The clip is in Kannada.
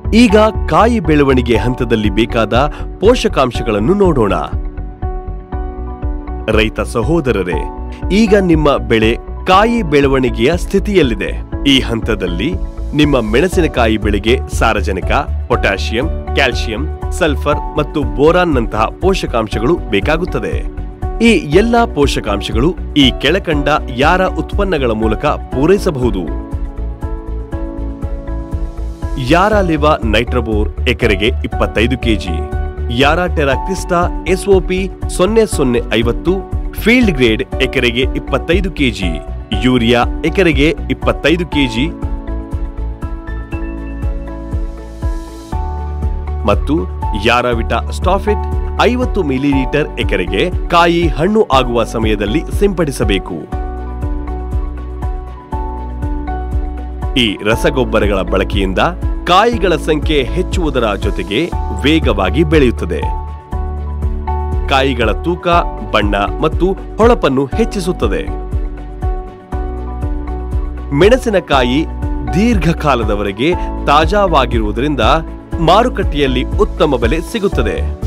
ಈಗ ಕಾಯಿ ಬೆಳವಣಿಗೆ ಹಂತದಲ್ಲಿ ಬೇಕಾದ ಪೋಷಕಾಂಶಗಳನ್ನು ನೋಡೋಣ ರೈತ ಸಹೋದರರೇ ಈಗ ನಿಮ್ಮ ಬೆಳೆ ಕಾಯಿ ಬೆಳವಣಿಗೆಯ ಸ್ಥಿತಿಯಲ್ಲಿದೆ ಈ ಹಂತದಲ್ಲಿ ನಿಮ್ಮ ಮೆಣಸಿನಕಾಯಿ ಬೆಳೆಗೆ ಸಾರಜನಕ ಪೊಟ್ಯಾಷಿಯಂ ಕ್ಯಾಲ್ಸಿಯಂ ಸಲ್ಫರ್ ಮತ್ತು ಬೋರಾನ್ನಂತಹ ಪೋಷಕಾಂಶಗಳು ಬೇಕಾಗುತ್ತದೆ ಈ ಎಲ್ಲಾ ಪೋಷಕಾಂಶಗಳು ಈ ಕೆಳಕಂಡ ಯಾರ ಉತ್ಪನ್ನಗಳ ಮೂಲಕ ಪೂರೈಸಬಹುದು ಯಾರಾ ಲಿವಾ ನೈಟ್ರಬೋರ್ ಎಕರೆಗೆ ಇಪ್ಪತ್ತೈದು ಕೆಜಿ ಯಾರಾ ಟೆರಾಕ್ರಿಸ್ಟಾ ಎಸ್ಒಪಿ ಸೊನ್ನೆ ಸೊನ್ನೆ ಐವತ್ತು ಫೀಲ್ಡ್ ಗ್ರೇಡ್ ಎಕರೆಗೆ ಇಪ್ಪತ್ತೈದು ಕೆಜಿ ಯೂರಿಯಾ ಎಕರೆಗೆ ಇಪ್ಪತ್ತೈದು ಕೆಜಿ ಮತ್ತು ಯಾರಾವಿಟಾ ಸ್ಟಾಫಿಟ್ ಐವತ್ತು ಮಿಲಿಲೀಟರ್ ಎಕರೆಗೆ ಕಾಯಿ ಹಣ್ಣು ಆಗುವ ಸಮಯದಲ್ಲಿ ಸಿಂಪಡಿಸಬೇಕು ಈ ರಸಗೊಬ್ಬರಗಳ ಬಳಕೆಯಿಂದ ಕಾಯಿಗಳ ಸಂಖ್ಯೆ ಹೆಚ್ಚುವುದರ ಜೊತೆಗೆ ವೇಗವಾಗಿ ಬೆಳೆಯುತ್ತದೆ ಕಾಯಿಗಳ ತೂಕ ಬಣ್ಣ ಮತ್ತು ಹೊಳಪನ್ನು ಹೆಚ್ಚಿಸುತ್ತದೆ ಮೆಣಸಿನಕಾಯಿ ದೀರ್ಘಕಾಲದವರೆಗೆ ತಾಜಾವಾಗಿರುವುದರಿಂದ ಮಾರುಕಟ್ಟೆಯಲ್ಲಿ ಉತ್ತಮ ಬೆಲೆ ಸಿಗುತ್ತದೆ